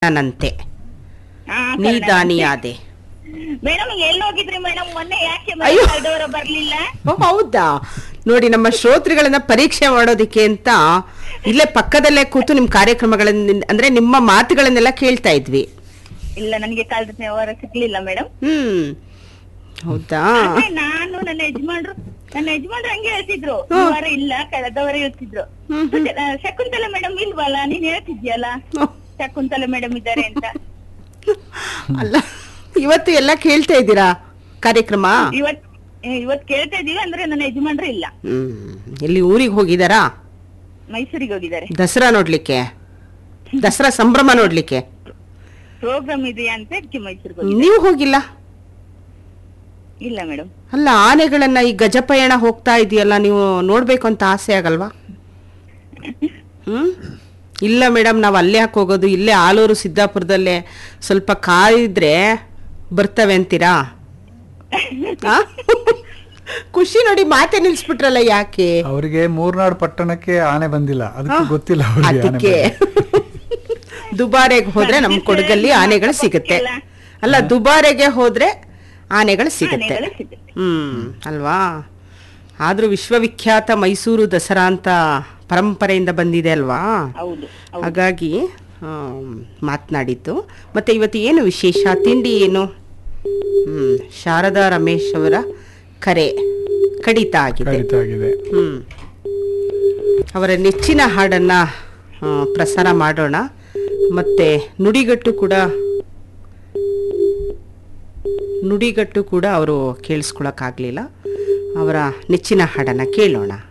ನಾನಂತೆ ನೀದಾನಿಯಾದೆ madam ಎಲ್ಲಿ ಹೋಗಿದ್ರಿ madam ಮೊನ್ನೆ ಯಾಕೆ ಅಯ್ಯೋ. ಕಳೆದವರ ಬರ್ಲಿಲ್ಲ ಓ, ಹೌದಾ ನೋಡಿ ನಮ್ಮ ಶ್ರೋತೃಗಳನ್ನ ಪರೀಕ್ಷೆ ಮಾಡೋದಿಕ್ಕೆ ಅಂತ ಇಲ್ಲೇ ಪಕ್ಕದಲ್ಲೇ ಕೂತು ನಿಮ್ ಕಾರ್ಯಕ್ರಮಗಳನ್ನ ಅಂದ್ರೆ ನಿಮ್ಮ ಮಾತುಗಳನ್ನೆಲ್ಲ ಕೇಳ್ತಾ ಇದ್ವಿ ಇಲ್ಲ ನನಗೆ ಕಳೆದವರ ಸಿಗ್ಲಿಲ್ಲ ಮೇಡಮ್ ಹ್ಮ್ ಹೌದಾ ಆದ್ರೆ ನಾನು ನನ್ನ ಯಜಮಾನ್ರು ನನ್ನ ಯಜಮಾನ್ರು ಹಂಗೆ ಹೇಳ್ತಿದ್ರು ಈ ವಾರ ಇಲ್ಲ ಕಳೆದವರ ಹೇಳ್ತಿದ್ರು ಹ್ಮ್, ಮತ್ತೆ, ಆ, ಶಕುಂತಲ ಮೇಡಮ್ ಇಲ್ವಲ್ಲ ನೀನ್ ಹೇಳ್ತಿದ್ಯಲ್ಲ ಓಹ್, ಶಕುಂತಲ ಮೇಡಮ್ ಇದ್ದಾರೆ ಅಂತ ಅಲ್ಲ ಇವತ್ತು ಎಲ್ಲ ಕೇಳ್ತಾ ಇದ್ದೀರಾ ಕಾರ್ಯಕ್ರಮ ಇವತ್ ಇವತ್ ಕೇಳ್ತಾ ಇದೀವಿ ಅಂದ್ರೆ ನನ್ನ ಯಜಮಾನ್ರು ಇಲ್ಲ ಹ್ಮ್ ಎಲ್ಲಿ ಊರಿಗೆ ಹೋಗಿದಾರಾ ಮೈಸೂರಿಗೆ ಹೋಗಿದ್ದಾರೆ ದಸರಾ ನೋಡ್ಲಿಕ್ಕೆ ದಸರಾ ಸಂಭ್ರಮ ನೋಡ್ಲಿಕ್ಕೆ ಪ್ರೋಗ್ರಾಮ್ ಇದೆಯಾ ಅಂತ ಅದಕ್ಕೆ ಮೈಸೂರಿಗೆ ಹೋಗಿದ್ದಾರೆ ನೀವು ಹೋಗಿಲ್ಲ ಇಲ್ಲ ಮೇಡಮ್ ಅಲ್ಲ ಆನೆಗಳನ್ನ ಈ ಗಜಪಯಣ ಹೋಗ್ತಾ ಇದೆಯಲ್ಲ ನೀವು ನೋಡ್ಬೇಕು ಅಂತ ಆಸೆ ಆಗಲ್ವಾ ಹ್ಮ್ ಇಲ್ಲ ಮೇಡಮ್ ನಾವು ಅಲ್ಲೇ ಯಾಕೆ ಹೋಗೋದು ಇಲ್ಲೇ ಆಲೂರು ಸಿದ್ದಾಪುರದಲ್ಲೇ ಸ್ವಲ್ಪ ಕಾಯಿದ್ರೆ ಬರ್ತವೆ ಅಂತೀರಾ ಆ? ಖುಷಿ ನೋಡಿ ಮಾತೆ ನಿಲ್ಸ್ಬಿಟ್ರಲ್ಲ ಯಾಕೆ ಅವರಿಗೆ ಮೂರ್ನಾಡು ಪಟ್ಟಣಕ್ಕೆ ಆನೆ ಬಂದಿಲ್ಲ ಅದಕ್ಕೆ ಗೊತ್ತಿಲ್ಲ ಅವರಿಗೆ ಆನೆ ಅದಕ್ಕೆ ಬಗ್ಗೆ. ದುಬಾರೆಗೆ ಹೋದ್ರೆ ನಮ್ ಕೊಡಗಲ್ಲಿ ಆನೆಗಳು ಸಿಗುತ್ತೆ ಅಲ್ಲ ದುಬಾರೆಗೆ ಹೋದ್ರೆ ಆನೆಗಳು ಸಿಗುತ್ತೆ ಆನೆಗಳು ಸಿಗುತ್ತೆ. ಹ್ಮ್ ಅಲ್ವಾ ಆದ್ರೂ ವಿಶ್ವವಿಖ್ಯಾತ ಮೈಸೂರು ದಸರಾ ಅಂತ ಪರಂಪರೆಯಿಂದ ಬಂದಿದೆ ಅಲ್ವಾ ಹೌದು ಹೌದು ಹಾಗಾಗಿ ಆಮ್, ಮಾತ್ನಾಡಿದ್ದು ಮತ್ತೆ ಇವತ್ತು ಏನು ವಿಶೇಷ ತಿಂಡಿ ಏನು ಹ್ಮ್ ಶಾರದಾ ರಮೇಶ್ ಅವರ ಕರೆ ಕಡಿತ ಆಗಿದೆ ಖಂಡಿತ ಆಗಿದೆ ಹ್ಮ್ ಅವರ ನೆಚ್ಚಿನ ಹಾಡನ್ನ ಆ, ಪ್ರಸಾರ ಮಾಡೋಣ ಮತ್ತೆ ನುಡಿಗಟ್ಟು ಕೂಡ ನುಡಿಗಟ್ಟು ಕೂಡ ಅವರು ಕೇಳಿಸ್ಕೊಳಕ್ಕಾಗ್ಲಿಲ್ಲ ಅವರ ನೆಚ್ಚಿನ ಹಾಡನ್ನ ಕೇಳೋಣ